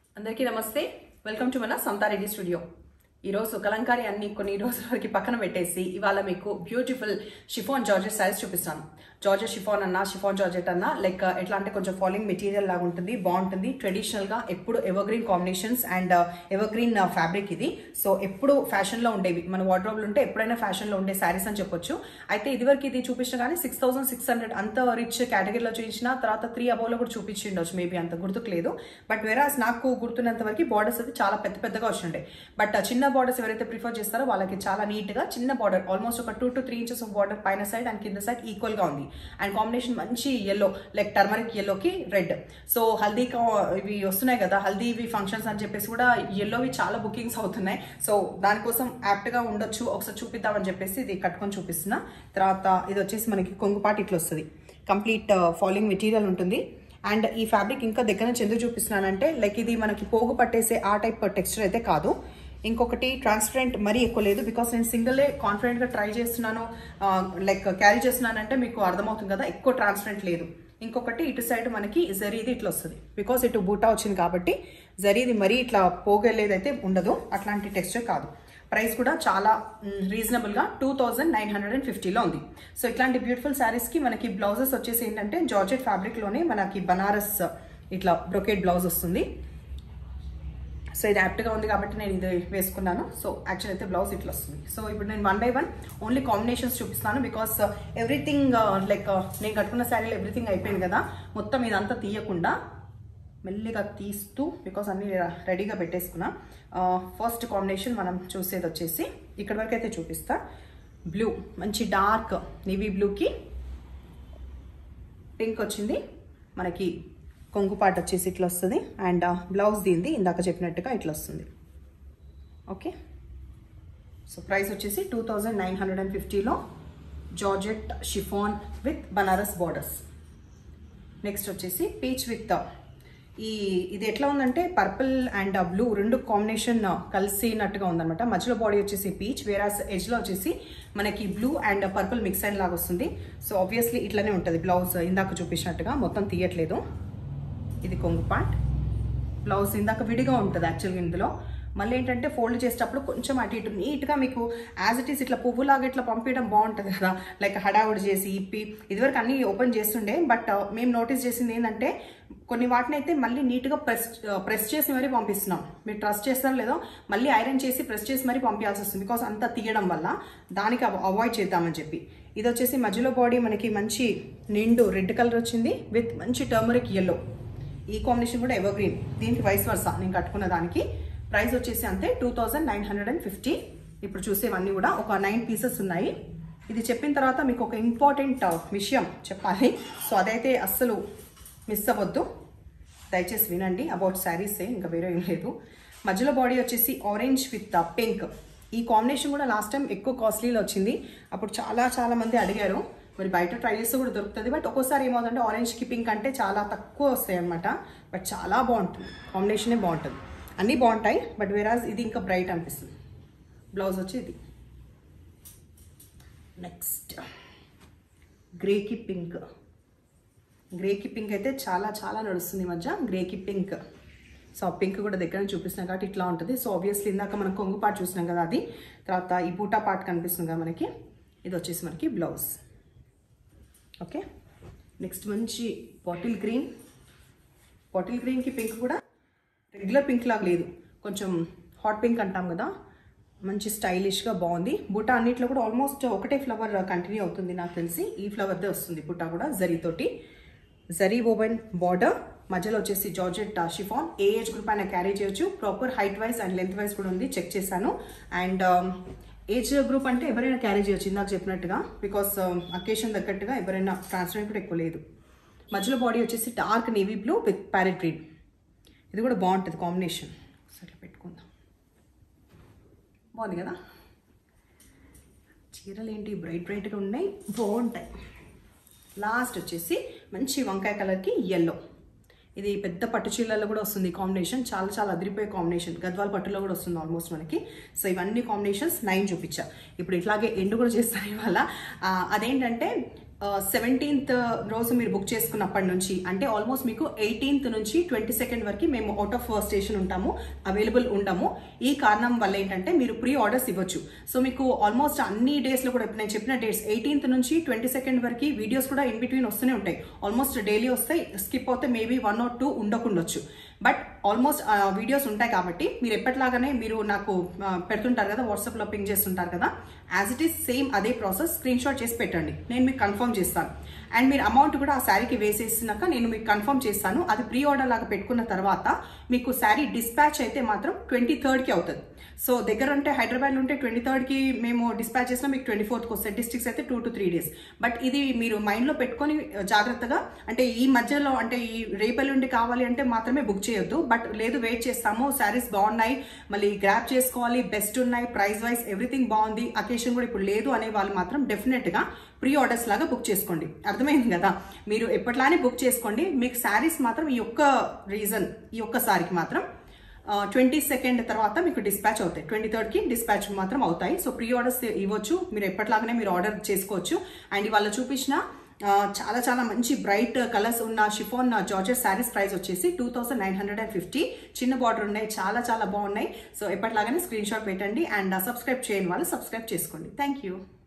అందరికీ నమస్తే welcome to మన సంతారెడ్డి స్టూడియో ఈరోజు కలంకారీ అన్ని కొన్ని రోజుల వరకు పక్కన పెట్టేసి ఇవాళ మీకు బ్యూటిఫుల్ షిఫాన్ జార్జెట్ సారీస్ చూపిస్తాను జార్జెట్ షిఫాన్ అన్నా షిఫాన్ జార్జెట్ అన్నా లైక్ ఎట్లా అంటే కొంచెం ఫాలింగ్ మెటీరియల్ లాగా ఉంటుంది బాగుంటుంది ట్రెడిషనల్ గా ఎప్పుడు evergreen combinations and evergreen fabric ఇది సో ఎప్పుడు ఫ్యాషన్ లో ఉండేవి మన వార్డ్రోబ్లు ఉంటే ఎప్పుడైనా ఫ్యాషన్ లో ఉండే శారీస్ అని చెప్పొచ్చు అయితే ఇదివరకు ఇది చూపించిన కానీ సిక్స్ థౌసండ్ సిక్స్ హండ్రెడ్ అంత రిచ్ కేటగిరీలో చూపించిన తర్వాత త్రీ అబోలో కూడా చూపించిండొచ్చు మేబీ అంత గుర్తుకు లేదు బట్ వెరాస్ నాకు గుర్తున్నంత వరకు బార్డర్స్ అయితే చాలా పెద్ద పెద్దగా వచ్చిండే బట్ ఆ చిన్న బార్డర్స్ ఎవరైతే ప్రిఫర్ చేస్తారో వాళ్ళకి చాలా నీట్ గా చిన్న బార్డర్ ఆల్మోస్ట్ ఒక two to three inches of border పైన సైడ్ అండ్ కింద సైడ్ ఈక్వల్ గా ఉంది అండ్ కాంబినేషన్ మంచి ఎల్లో లైక్ టర్మరిక్ ఎల్లోకి రెడ్ సో హల్దీ కా- ఇవి వస్తున్నాయి కదా హల్దీ ఇవి ఫంక్షన్స్ అని చెప్పేసి కూడా ఎల్లోవి చాలా బుకింగ్స్ అవుతున్నాయి సో దానికోసం యాప్ట్ గా ఉండొచ్చు ఒకసారి చూపిద్దామని చెప్పేసి ఇది కట్టుకొని చూపిస్తున్నా తర్వాత ఇది వచ్చేసి మనకి కొంగుపాటి ఇట్లా వస్తుంది కంప్లీట్ ఫాలింగ్ మెటీరియల్ ఉంటుంది అండ్ ఈ ఫ్యాబ్రిక్ ఇంకా దగ్గర నుంచి ఎందుకు చూపిస్తున్నానంటే లైక్ ఇది మనకి పోగు పట్టేసే ఆ టైప్ టెక్స్చర్ అయితే కాదు ఇంకొకటి ట్రాన్స్పరెంట్ మరీ ఎక్కువ లేదు బికాస్ నేను సింగిలే కాన్ఫిడెంట్గా ట్రై చేస్తున్నాను లైక్ క్యారీ చేస్తున్నానంటే మీకు అర్థమవుతుంది కదా ఎక్కువ ట్రాన్స్పరెంట్ లేదు ఇంకొకటి ఇటు సైడ్ మనకి జరీది ఇట్లా వస్తుంది బికాస్ ఇటు బూటా వచ్చింది కాబట్టి జరీది మరీ ఇట్లా పోగలేదైతే ఉండదు అట్లాంటి టెక్స్చర్ కాదు ప్రైస్ కూడా చాలా రీజనబుల్గా two thousand nine hundred and ఫిఫ్టీలో ఉంది సో ఇట్లాంటి బ్యూటిఫుల్ శారీస్కి మనకి బ్లౌజెస్ వచ్చేసి ఏంటంటే జార్జెట్ ఫ్యాబ్రిక్లోనే మనకి బనారస్ ఇట్లా బ్రొకేట్ బ్లౌజ్ వస్తుంది సో ఇది యాప్ట్గా ఉంది కాబట్టి నేను ఇది వేసుకున్నాను సో యాక్చువల్ అయితే బ్లౌజ్ ఇట్లా వస్తుంది సో ఇప్పుడు నేను one by one only combinations చూపిస్తాను బికాస్ ఎవ్రీథింగ్ లైక్ నేను కట్టుకున్న శారీలో ఎవ్రీథింగ్ అయిపోయింది కదా మొత్తం ఇదంతా తీయకుండా మెల్లిగా తీస్తూ బికాస్ అన్ని రెడీగా పెట్టేసుకున్నా ఫస్ట్ కాంబినేషన్ మనం చూసేది వచ్చేసి ఇక్కడ వరకు అయితే చూపిస్తా బ్లూ మంచి డార్క్ నేవీ బ్లూకి పింక్ వచ్చింది మనకి కొంగుపాటు వచ్చేసి ఇట్లా వస్తుంది అండ్ బ్లౌజ్ దీంది ఇందాక చెప్పినట్టుగా ఇట్లా వస్తుంది ఓకే సో ప్రైస్ వచ్చేసి two thousand nine hundred and ఫిఫ్టీలో georgette chiffon with Banaras borders next వచ్చేసి పీచ్ విత్ ఈ ఇది ఎట్లా ఉందంటే పర్పుల్ అండ్ బ్లూ రెండు కాంబినేషన్ కలిసినట్టుగా ఉందన్నమాట మధ్యలో బాడీ వచ్చేసి పీచ్ వేరాస్ ఎడ్జ్లో వచ్చేసి మనకి బ్లూ అండ్ పర్పుల్ మిక్స్ అయిన లాగా వస్తుంది సో ఆబ్వియస్లీ ఇట్లానే ఉంటుంది బ్లౌజ్ ఇందాక చూపించినట్టుగా మొత్తం తీయట్లేదు ఇది కొంగు పార్ట్ బ్లౌజ్ ఇందాక విడిగా ఉంటుంది యాక్చువల్గా ఇందులో మళ్ళీ ఏంటంటే ఫోల్డ్ చేసేటప్పుడు కొంచెం అటు ఇటు నీట్గా మీకు యాజ్ ఇట్ ఈస్ ఇట్లా పువ్వులాగా ఇట్లా పంపించడం బాగుంటుంది కదా లైక్ హడావుడి చేసి ఇప్పి ఇదివరకు అన్ని ఓపెన్ చేస్తుండే బట్ మేము నోటీస్ చేసింది ఏంటంటే కొన్ని వాటిని అయితే మళ్ళీ నీట్గా ప్రెస్ ప్రెస్ చేసి మరీ పంపిస్తున్నాం మీరు ట్రస్ట్ చేస్తారో లేదో మళ్ళీ ఐరన్ చేసి ప్రెస్ చేసి మరీ పంపించాల్సి వస్తుంది బికాస్ అంతా తీయడం వల్ల దానికి అవాయిడ్ చేద్దామని చెప్పి ఇది వచ్చేసి మధ్యలో బాడీ మనకి మంచి నిండు రెడ్ కలర్ వచ్చింది విత్ మంచి టర్మరిక్ ఎల్లో ఈ కాంబినేషన్ కూడా ఎవర్ గ్రీన్ దీనికి వైస్ వర్సా నేను కట్టుకున్న దానికి ప్రైస్ వచ్చేసి అంతే two thousand nine hundred and fifty ఇప్పుడు చూసేవన్నీ కూడా ఒక నైన్ పీసెస్ ఉన్నాయి ఇది చెప్పిన తర్వాత మీకు ఒక ఇంపార్టెంట్ విషయం చెప్పాలి సో అదైతే అస్సలు మిస్ అవ్వద్దు దయచేసి వినండి అబౌట్ శారీసే ఇంకా వేరే ఏం లేదు మధ్యలో బాడీ వచ్చేసి ఆరెంజ్ విత్ పింక్ ఈ కాంబినేషన్ కూడా లాస్ట్ టైం ఎక్కువ కాస్ట్లీలో వచ్చింది అప్పుడు చాలా చాలా మంది అడిగారు మరి బయట ట్రై చేస్తే కూడా దొరుకుతుంది బట్ ఒక్కోసారి ఏమవుతుందంటే ఆరెంజ్కి పింక్ అంటే చాలా తక్కువ వస్తాయి అనమాట బట్ చాలా బాగుంటుంది కాంబినేషనే బాగుంటుంది అన్నీ బాగుంటాయి బట్ వేరాజ్ ఇది ఇంకా బ్రైట్ అనిపిస్తుంది బ్లౌజ్ వచ్చి ఇది నెక్స్ట్ గ్రేకి పింక్ గ్రేకి పింక్ అయితే చాలా చాలా నడుస్తుంది ఈ మధ్య గ్రేకి పింక్ సో ఆ పింక్ కూడా దగ్గర నుంచి చూపిస్తున్నాం కాబట్టి ఇట్లా ఉంటుంది సో ఆబ్వియస్లీ ఇందాక మనం కొంగు పాటు చూసినాం కదా అది తర్వాత ఈ బూటా పార్ట్ కనిపిస్తుంది కదా మనకి ఇది వచ్చేసి మనకి బ్లౌజ్ ఓకే నెక్స్ట్ మంచి బాటిల్ గ్రీన్ బాటిల్ గ్రీన్కి పింక్ కూడా రెగ్యులర్ పింక్ లాగా లేదు కొంచెం హాట్ పింక్ అంటాం కదా మంచి స్టైలిష్గా బాగుంది బుట్ట అన్నిట్లో కూడా ఆల్మోస్ట్ ఒకటే ఫ్లవర్ కంటిన్యూ అవుతుంది నాకు తెలిసి ఈ ఫ్లవర్దే వస్తుంది బుట్ట కూడా జరీతోటి జరీ ఓవెన్ బార్డర్ మధ్యలో వచ్చేసి జార్జెట్ షిఫాన్ ఏ ఏజ్ గ్రూప్ అయినా క్యారీ చేయొచ్చు proper height wise and length wise కూడా ఉంది చెక్ చేశాను అండ్ ఏజ్ గ్రూప్ అంటే ఎవరైనా క్యారీ చేయొచ్చు ఇందాక చెప్పినట్టుగా బికాస్ అకేషన్ తగ్గట్టుగా ఎవరైనా ట్రాన్స్పరెంట్ కూడా ఎక్కువ లేదు మధ్యలో బాడీ వచ్చేసి dark navy blue with parrot green ఇది కూడా బాగుంటుంది కాంబినేషన్ సో ఇట్లా పెట్టుకుందాం బాగుంది కదా చీరలు ఏంటి బ్రైట్ బ్రైట్గా ఉన్నాయి బాగుంటాయి లాస్ట్ వచ్చేసి మంచి వంకాయ కలర్కి ఎల్లో ఇది పెద్ద పట్టు చీరలలో కూడా వస్తుంది కాంబినేషన్ చాలా చాలా అదిరిపోయే కాంబినేషన్ గద్వాల పట్టులో కూడా వస్తుంది ఆల్మోస్ట్ మనకి సో ఇవన్నీ కాంబినేషన్స్ నైన్ చూపించా ఇప్పుడు ఇట్లాగే ఎండు కూడా చేస్తాను ఇవాళ ఆ, అదేంటంటే సెవెంటీన్త్ రోజు మీరు బుక్ చేసుకున్నప్పటి నుంచి అంటే ఆల్మోస్ట్ మీకు ఎయిటీన్త్ నుంచి ట్వంటీ సెకండ్ వరకు మేము అవుట్ ఆఫ్ స్టేషన్ ఉంటాము అవైలబుల్ ఉండము ఈ కారణం వల్ల ఏంటంటే మీరు ప్రీ ఆర్డర్స్ ఇవ్వచ్చు సో మీకు ఆల్మోస్ట్ అన్ని డేస్లో కూడా ఇప్పుడు నేను చెప్పిన డేట్స్ ఎయిటీన్త్ నుంచి ట్వంటీ సెకండ్ వరకు వీడియోస్ కూడా ఇన్ బిట్వీన్ వస్తూనే ఉంటాయి ఆల్మోస్ట్ డైలీ వస్తాయి స్కిప్ అవుతే మేబీ వన్ ఆర్ టూ ఉండకుండొచ్చు బట్ ఆల్మోస్ట్ వీడియోస్ ఉంటాయి కాబట్టి మీరు ఎప్పటిలాగానే మీరు నాకు ఆ, పెడుతుంటారు కదా వాట్సాప్లో పింగ్ చేస్తుంటారు కదా యాజ్ ఇట్ ఈస్ సేమ్ అదే ప్రాసెస్ స్క్రీన్ షాట్ చేసి పెట్టండి నేను మీకు కన్ఫర్మ్ చేస్తాను అండ్ మీరు అమౌంట్ కూడా ఆ శారీకి వేసేసినాక నేను మీకు కన్ఫర్మ్ చేస్తాను అది ప్రీ ఆర్డర్ లాగా పెట్టుకున్న తర్వాత మీకు శారీ డిస్పాచ్ అయితే మాత్రం ట్వంటీ థర్డ్కి అవుతుంది సో దగ్గర ఉంటే హైదరాబాద్లో ఉంటే ట్వంటీ థర్డ్కి మేము డిస్పాచ్ చేసినా మీకు ట్వంటీ ఫోర్త్కి వస్తాయి డిస్ట్రిక్ట్స్ అయితే two to three days but ఇది మీరు మైండ్లో పెట్టుకొని ఆ, జాగ్రత్తగా అంటే ఈ మధ్యలో అంటే ఈ రేపల్లుండి కావాలి అంటే మాత్రమే బుక్ చేయొద్దు బట్ లేదు వెయిట్ చేస్తాము శారీస్ బాగున్నాయి మళ్ళీ గ్రాప్ చేసుకోవాలి బెస్ట్ ఉన్నాయి ప్రైస్ వైజ్ ఎవ్రీథింగ్ బాగుంది అకేషన్ కూడా ఇప్పుడు లేదు అనే వాళ్ళు మాత్రం డెఫినెట్గా ప్రీ ఆర్డర్స్ లాగా బుక్ చేసుకోండి అర్థమైంది కదా మీరు ఎప్పట్లానే బుక్ చేసుకోండి మీకు శారీస్ మాత్రం ఈ ఒక్క రీజన్ ఈ ఒక్క సారికి మాత్రం ట్వంటీ సెకండ్ తర్వాత మీకు డిస్పాచ్ అవుతాయి ట్వంటీ థర్డ్కి డిస్పాచ్ మాత్రం అవుతాయి సో ప్రీ ఆర్డర్స్ ఇవ్వచ్చు మీరు ఎప్పటిలాగానే మీరు ఆర్డర్ చేసుకోవచ్చు అండ్ ఇవాళ చూపించిన ఆ, చాలా చాలా మంచి బ్రైట్ కలర్స్ ఉన్న షిఫోన్ జార్జెస్ శారీస్ ప్రైస్ వచ్చేసి two thousand nine hundred and fifty చిన్న బార్డర్ ఉన్నాయి చాలా చాలా బాగున్నాయి సో ఎప్పటిలాగానే స్క్రీన్ షాట్ పెట్టండి అండ్ సబ్స్క్రైబ్ చేయని వాళ్ళు సబ్స్క్రైబ్ చేసుకోండి థ్యాంక్ యూ